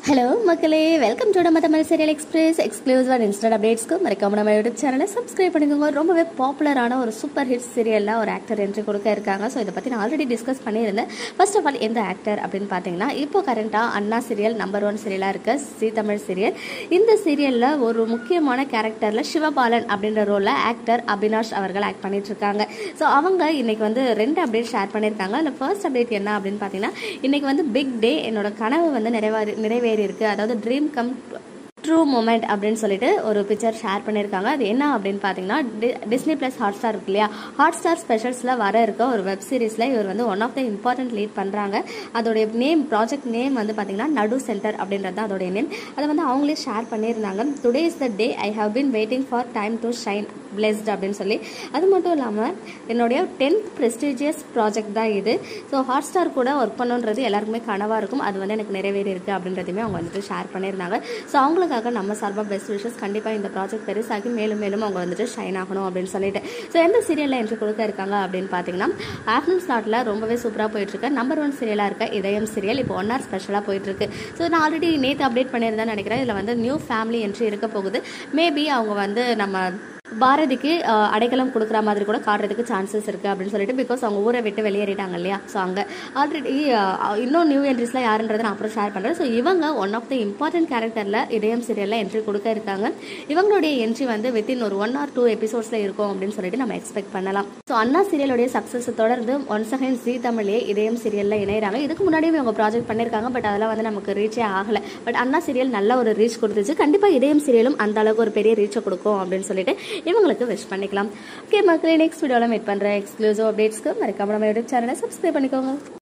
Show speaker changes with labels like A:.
A: hello மக்களே welcome to நம்ம Tamil serial express exclusive and instant அப்டேட்ஸ்க்கு மறக்காம நம்ம யூடியூப் சேனலை சப்ஸ்கிரைப் பண்ணிக்கோங்க ரொம்பவே பாப்புலரான ஒரு சூப்பர் ஹிட் சீரியலில் ஒரு ஆக்டர் என்ட்ரி கொடுக்க இருக்காங்க ஸோ இதை பற்றி நான் ஆல்ரெடி டிஸ்கஸ் பண்ணியிருந்தேன் ஃபர்ஸ்ட் ஆஃப் ஆல் எந்த ஆக்டர் அப்படின்னு பார்த்தீங்கன்னா இப்போ கரண்ட்டாக அண்ணா சீரியல் நம்பர் ஒன் சீரியலாக இருக்க சி தமிழ் சீரியல் இந்த சீரியலில் ஒரு முக்கியமான கேரக்டரில் சிவபாலன் அப்படின்ற ரோலில் ஆக்டர் அபினாஷ் அவர்கள் ஆக்ட் பண்ணிட்டு இருக்காங்க ஸோ அவங்க இன்னைக்கு வந்து ரெண்டு அப்டேட் ஷேர் பண்ணியிருக்காங்க அதில் ஃபர்ஸ்ட் அப்டேட் என்ன அப்படின்னு பார்த்தீங்கன்னா இன்னைக்கு வந்து பிக் டே என்னோட கனவு வந்து நிறைவேறி நிறைவேறி இருக்கு அதாவது ட்ரீம் கம் ட்ரூ மூமெண்ட் அப்படின்னு சொல்லிட்டு ஒரு பிக்சர் ஷேர் பண்ணியிருக்காங்க அது என்ன அப்படின்னு பார்த்தீங்கன்னா டி- டிஸ்னி ப்ளஸ் ஹாட் ஸ்டார் இருக்கு இல்லையா ஹாட் ஸ்டார் ஸ்பெஷல்ஸில் வர இருக்க ஒரு வெப் சீரிஸில் இவர் வந்து one of the important lead பண்ணுறாங்க அதோடைய நேம் ப்ராஜெக்ட் நேம் வந்து பார்த்தீங்கன்னா நடு சென்டர் அப்படின்றது தான் அதோடைய நேம் அதை வந்து அவங்களே ஷேர் பண்ணியிருந்தாங்க today is the day I have been waiting for time to shine blessed அப்படின்னு சொல்லி அது மட்டும் இல்லாமல் என்னுடைய டென்த் ப்ரெஸ்டீஜியஸ் ப்ராஜெக்ட் தான் இது ஸோ ஹாட் ஸ்டார் கூட ஒர்க் பண்ணுன்றது எல்லாருக்குமே கனவாக இருக்கும் அது வந்து எனக்கு நிறைவேறி இருக்குது அப்படின்றதையுமே அவங்க வந்துட்டு ஷேர் பண்ணியிருந்தாங்க ஸோ அவங்களுக்காக நம்ம சார்பாக பெஸ்ட் விஷஸ் கண்டிப்பாக இந்த ப்ராஜெக்ட் பெருசாகி மேலும் மேலும் அவங்க வந்துட்டு ஷைன் ஆகணும் அப்படின்னு சொல்லிட்டு ஸோ எந்த சீரியலில் என்ட்ரி கொடுக்க இருக்காங்க அப்படின்னு பார்த்தீங்கன்னா ஆஃப்டர்நூன் ஸ்லாட்டில் ரொம்பவே சூப்பராக போயிட்டு இருக்கு நம்பர் ஒன் சீரியலாக இருக்க இதயம் சீரியல் இப்போ ஒன் ஹவர் ஸ்பெஷலாக போயிட்டு இருக்கு ஸோ நான் ஆல்ரெடி நேற்று அப்டேட் பண்ணியிருந்தேன்னு நினைக்கிறேன் இதில் வந்து நியூ ஃபேமிலி என்ட்ரி இருக்க போகுது மேபி அவங்க வந்து நம்ம பாரதிக்கு அஹ், அடைக்கலம் கொடுக்குற மாதிரி கூட காட்டுறதுக்கு சான்சஸ் இருக்குது அப்படின்னு சொல்லிட்டு பிகாஸ் அவங்க ஊரை விட்டு வெளியேறிட்டாங்க இல்லையா ஸோ அங்கே ஆல்ரெடி இன்னும் நியூ என்ட்ரிஸ்லாம் யாருன்றதை நான் அப்புறம் ஷேர் பண்ணுறேன் ஸோ இவங்க ஒன் ஆஃப் த இம்பார்ட்டன்ட் கேரக்டரில் இதயம் சீரியலில் என்ட்ரி கொடுக்க இருக்காங்க இவங்களுடைய என்ட்ரி வந்து வித்தின் ஒரு ஒன் ஆர் டூ எபிசோட்ஸில் இருக்கும் அப்படின்னு சொல்லிட்டு நம்ம எக்ஸ்பெக்ட் பண்ணலாம் ஸோ அண்ணா சீரியலுடைய சக்ஸஸ் தொடர்ந்து ஒன்ஸ் அகைன் ஜி தமிழே இதயம் சீரியலில் இணையறாங்க இதுக்கு முன்னாடியே இவங்க ப்ராஜெக்ட் பண்ணியிருக்காங்க பட் அதெல்லாம் வந்து நமக்கு ரீச்சே ஆகலை பட் அண்ணா சீரியல் நல்ல ஒரு ரீச் கொடுத்துச்சு கண்டிப்பாக இதயம் சீரியலும் அந்த அளவுக்கு ஒரு பெரிய ரீச்சை கொடுக்கும் அப்படின்னு சொல்லிட்டு இவங்களுக்கு விஷ் பண்ணிக்கலாம் ஓகே மக்களே நெக்ஸ்ட் வீடியோவில் மீட் பண்ணுறேன் எக்ஸ்க்ளூசிவ் அப்டேட்ஸ்க்கு மறக்காம நம்ம யூடியூப் சேனலை சப்ஸ்கிரைப் பண்ணிக்கோங்க